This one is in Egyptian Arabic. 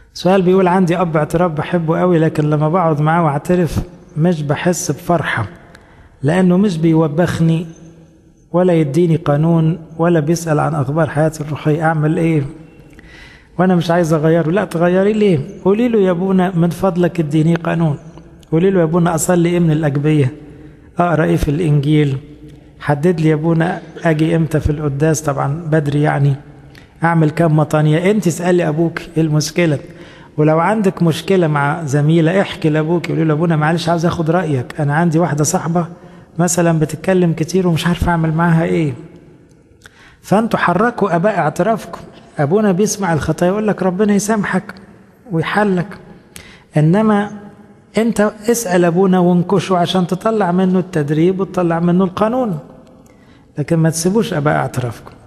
سؤال بيقول عندي اب اعتراف بحبه قوي لكن لما بقعد معاه واعترف مش بحس بفرحة لانه مش بيوبخني ولا يديني قانون ولا بيسأل عن اخبار حياتي الروحية اعمل ايه وانا مش عايز اغيره لا تغيري ليه قولي له يا ابونا من فضلك اديني قانون قولي له يا ابونا اصلي ايه من الاجبيه اقرا ايه في الانجيل حدد لي يا ابونا اجي امتى في القداس طبعا بدري يعني اعمل كام مطانيه انت اسالي ابوك ايه المشكله ولو عندك مشكله مع زميله احكي لابوك قولي له ابونا معلش عاوز اخد رايك انا عندي واحده صاحبه مثلا بتتكلم كتير ومش عارف اعمل معاها ايه فانتوا حركوا اباء اعترافكم ابونا بيسمع الخطايا يقول لك ربنا يسامحك ويحلك انما انت اسال ابونا وانكشه عشان تطلع منه التدريب وتطلع منه القانون لكن ما تسيبوش اباء اعترافكم